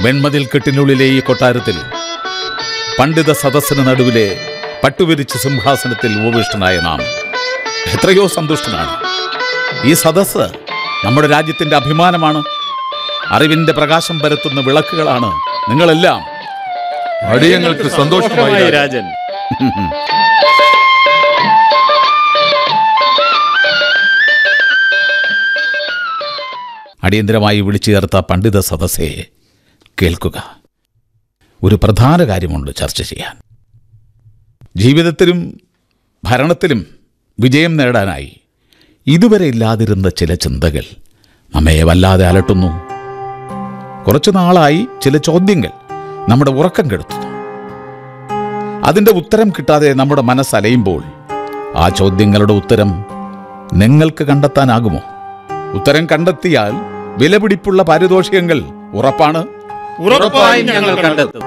വെൺമതിൽ കെട്ടിനുള്ളിലെ ഈ കൊട്ടാരത്തിൽ പണ്ഡിത സദസ്സിന് നടുവിലെ പട്ടുവിരിച്ച സിംഹാസനത്തിൽ ഉപവിഷ്ടനായ നാം എത്രയോ സന്തുഷ്ടനാണ് ഈ സദസ്സ് നമ്മുടെ രാജ്യത്തിന്റെ അഭിമാനമാണ് അറിവിന്റെ പ്രകാശം പരത്തുന്ന വിളക്കുകളാണ് നിങ്ങളെല്ലാം അടിയങ്ങൾക്ക് സന്തോഷമായി രാജൻ. രാജൻ അടിയന്തരമായി വിളിച്ചു ചേർത്ത പണ്ഡിത സദസ്സെ കേൾക്കുക ഒരു പ്രധാന കാര്യമുണ്ട് ചർച്ച ചെയ്യാൻ ജീവിതത്തിലും ഭരണത്തിലും വിജയം നേടാനായി ഇതുവരെ ഇല്ലാതിരുന്ന ചില ചിന്തകൾ നമ്മെ വല്ലാതെ അലട്ടുന്നു കുറച്ചു നാളായി ചില ചോദ്യങ്ങൾ നമ്മുടെ ഉറക്കം കെടുത്തുന്നു അതിൻ്റെ ഉത്തരം കിട്ടാതെ നമ്മുടെ മനസ്സലയുമ്പോൾ ആ ചോദ്യങ്ങളുടെ ഉത്തരം നിങ്ങൾക്ക് കണ്ടെത്താനാകുമോ ഉത്തരം കണ്ടെത്തിയാൽ വിലപിടിപ്പുള്ള പാരിതോഷികങ്ങൾ ഉറപ്പാണ് ഉറപ്പായും ഞങ്ങൾ കണ്ടെത്തും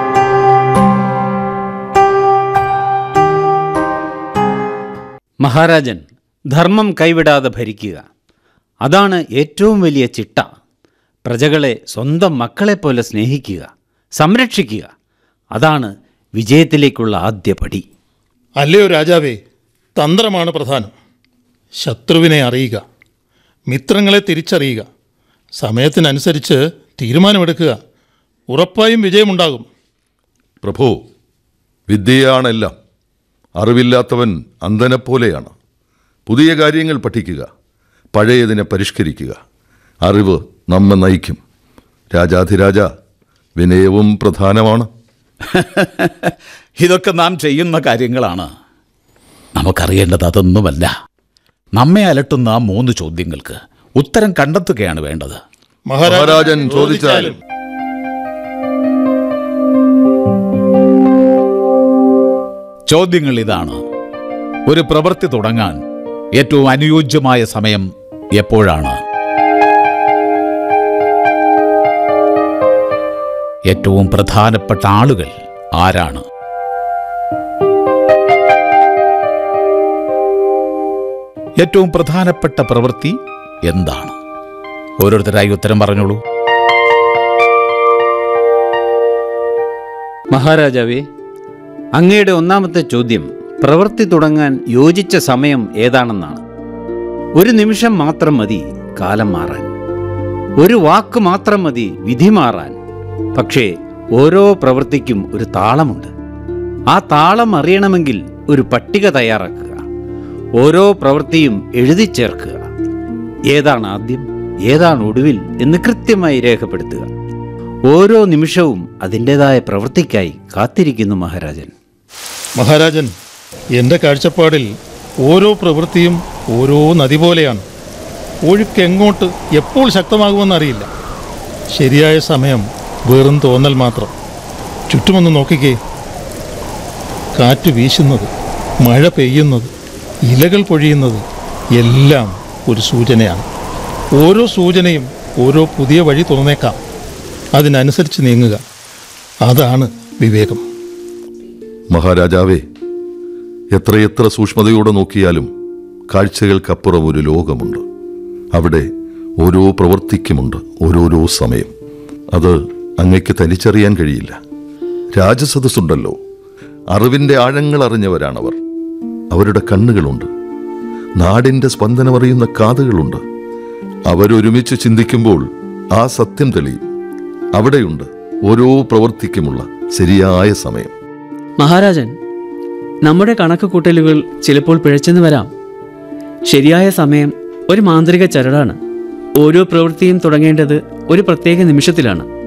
മഹാരാജൻ ധർമ്മം കൈവിടാതെ ഭരിക്കുക അതാണ് ഏറ്റവും വലിയ ചിട്ട പ്രജകളെ സ്വന്തം മക്കളെപ്പോലെ സ്നേഹിക്കുക സംരക്ഷിക്കുക അതാണ് വിജയത്തിലേക്കുള്ള ആദ്യ പടി അല്ലയോ രാജാവേ തന്ത്രമാണ് പ്രധാനം ശത്രുവിനെ അറിയുക മിത്രങ്ങളെ തിരിച്ചറിയുക സമയത്തിനനുസരിച്ച് തീരുമാനമെടുക്കുക ഉറപ്പായും വിജയമുണ്ടാകും പ്രഭു വിദ്യയാണെല്ലാം അറിവില്ലാത്തവൻ അന്ധനെപ്പോലെയാണ് പുതിയ കാര്യങ്ങൾ പഠിക്കുക പഴയതിനെ പരിഷ്കരിക്കുക അറിവ് നമ്മെ നയിക്കും രാജാധിരാജ വിനയവും പ്രധാനമാണ് ഇതൊക്കെ നാം ചെയ്യുന്ന കാര്യങ്ങളാണ് നമുക്കറിയേണ്ടത് അതൊന്നുമല്ല നമ്മെ അലട്ടുന്ന ആ മൂന്ന് ചോദ്യങ്ങൾക്ക് ഉത്തരം കണ്ടെത്തുകയാണ് വേണ്ടത് മഹാരാജൻ ചോദിച്ചാലും ചോദ്യങ്ങൾ ഇതാണ് ഒരു പ്രവൃത്തി തുടങ്ങാൻ ഏറ്റവും അനുയോജ്യമായ സമയം എപ്പോഴാണ് ഏറ്റവും പ്രധാനപ്പെട്ട ആളുകൾ ആരാണ് ഏറ്റവും പ്രധാനപ്പെട്ട പ്രവൃത്തി എന്താണ് ഓരോരുത്തരായി ഉത്തരം പറഞ്ഞോളൂ മഹാരാജാവേ അങ്ങയുടെ ഒന്നാമത്തെ ചോദ്യം പ്രവൃത്തി തുടങ്ങാൻ യോജിച്ച സമയം ഏതാണെന്നാണ് ഒരു നിമിഷം മാത്രം മതി കാലം മാറാൻ ഒരു വാക്ക് മാത്രം മതി വിധി മാറാൻ പക്ഷേ ഓരോ പ്രവൃത്തിക്കും ഒരു താളമുണ്ട് ആ താളം അറിയണമെങ്കിൽ ഒരു പട്ടിക തയ്യാറാക്കുക ഓരോ പ്രവൃത്തിയും എഴുതി ചേർക്കുക ഏതാണ് ആദ്യം ഏതാണ് ഒടുവിൽ എന്ന് കൃത്യമായി രേഖപ്പെടുത്തുക ഓരോ നിമിഷവും അതിൻ്റെതായ പ്രവൃത്തിക്കായി കാത്തിരിക്കുന്നു മഹാരാജൻ മഹാരാജൻ എൻ്റെ കാഴ്ചപ്പാടിൽ ഓരോ പ്രവൃത്തിയും ഓരോ നദി പോലെയാണ് ഒഴുക്ക് എങ്ങോട്ട് എപ്പോൾ ശക്തമാകുമെന്നറിയില്ല ശരിയായ സമയം വെറും തോന്നൽ മാത്രം ചുറ്റുമൊന്ന് നോക്കിക്കേ കാറ്റ് വീശുന്നത് മഴ പെയ്യുന്നത് ഇലകൾ പൊഴിയുന്നത് എല്ലാം ഒരു സൂചനയാണ് ഓരോ സൂചനയും ഓരോ പുതിയ വഴി തുറന്നേക്കാം അതിനനുസരിച്ച് നീങ്ങുക അതാണ് വിവേകം മഹാരാജാവേ എത്രയെത്ര സൂക്ഷ്മതയോടെ നോക്കിയാലും കാഴ്ചകൾക്കപ്പുറം ഒരു ലോകമുണ്ട് അവിടെ ഓരോ പ്രവൃത്തിക്കുമുണ്ട് ഓരോരോ സമയം അത് അങ്ങയ്ക്ക് തനിച്ചറിയാൻ കഴിയില്ല രാജസദസ്സുണ്ടല്ലോ അറിവിൻ്റെ ആഴങ്ങൾ അറിഞ്ഞവരാണവർ അവരുടെ കണ്ണുകളുണ്ട് നാടിൻ്റെ സ്പന്ദനമറിയുന്ന കാതുകളുണ്ട് അവരൊരുമിച്ച് ചിന്തിക്കുമ്പോൾ ആ സത്യം തെളിയും അവിടെയുണ്ട് ഓരോ പ്രവൃത്തിക്കുമുള്ള ശരിയായ സമയം മഹാരാജൻ നമ്മുടെ കണക്ക് കൂട്ടലുകൾ ചിലപ്പോൾ പിഴച്ചെന്ന് വരാം ശരിയായ സമയം ഒരു മാന്ത്രിക ചരടാണ് ഓരോ പ്രവൃത്തിയും തുടങ്ങേണ്ടത് ഒരു പ്രത്യേക നിമിഷത്തിലാണ്